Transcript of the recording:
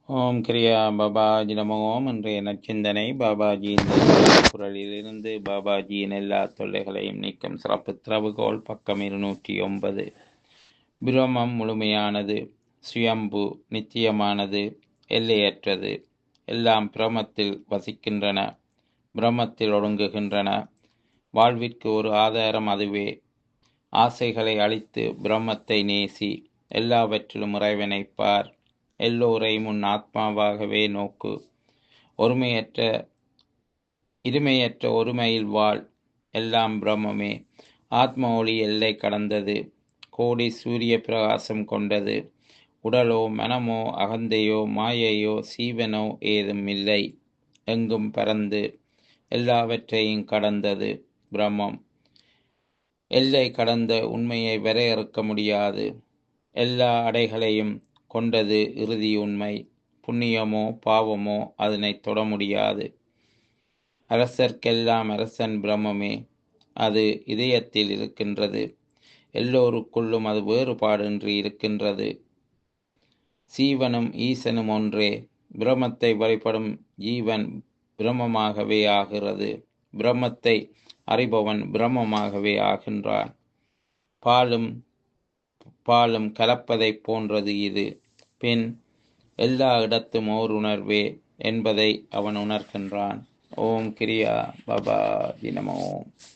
ஓம் கிரியா பாபாஜி நம ஓம் இன்றைய நச்சிந்தனை பாபாஜி இந்த குரலிலிருந்து பாபாஜியின் எல்லா தொல்லைகளையும் நீக்கும் சிறப்பு திறவுகோல் பக்கம் இருநூற்றி ஒன்பது பிரம்மம் முழுமையானது சுயம்பு நித்தியமானது எல்லையற்றது எல்லாம் பிரமத்தில் வசிக்கின்றன பிரம்மத்தில் ஒடுங்குகின்றன வாழ்விற்கு ஒரு ஆதாரம் அதுவே ஆசைகளை அழித்து பிரம்மத்தை நேசி எல்லாவற்றிலும் இறைவனை பார் எல்லோரையும் உன் ஆத்மாவாகவே நோக்கு ஒருமையற்ற இருமையற்ற ஒருமையில் வாழ் எல்லாம் பிரம்மமே ஆத்ம ஒளி எல்லை கடந்தது கோடி சூரிய பிரகாசம் கொண்டது உடலோ மனமோ அகந்தையோ மாயையோ சீவனோ ஏதும் இல்லை எங்கும் பறந்து எல்லாவற்றையும் கடந்தது பிரம்மம் எல்லை கடந்த உண்மையை வரையறுக்க முடியாது எல்லா அடைகளையும் கொண்டது இறுதி உண்மை புண்ணியமோ பாவமோ அதனை தொட முடியாது அரசர்க்கெல்லாம் அரசன் பிரம்மமே அது இதயத்தில் இருக்கின்றது எல்லோருக்குள்ளும் அது வேறுபாடின்றி இருக்கின்றது சீவனும் ஈசனும் ஒன்றே பிரம்மத்தை வழிபடும் ஜீவன் பிரம்மமாகவே ஆகிறது பிரம்மத்தை அறிபவன் பிரம்மமாகவே ஆகின்றான் பாலும் பாலும் கலப்பதைப் போன்றது இது பின் எல்லா இடத்தும் ஓர் உணர்வே என்பதை அவன் உணர்கின்றான் ஓம் கிரியா பாபா தினமோ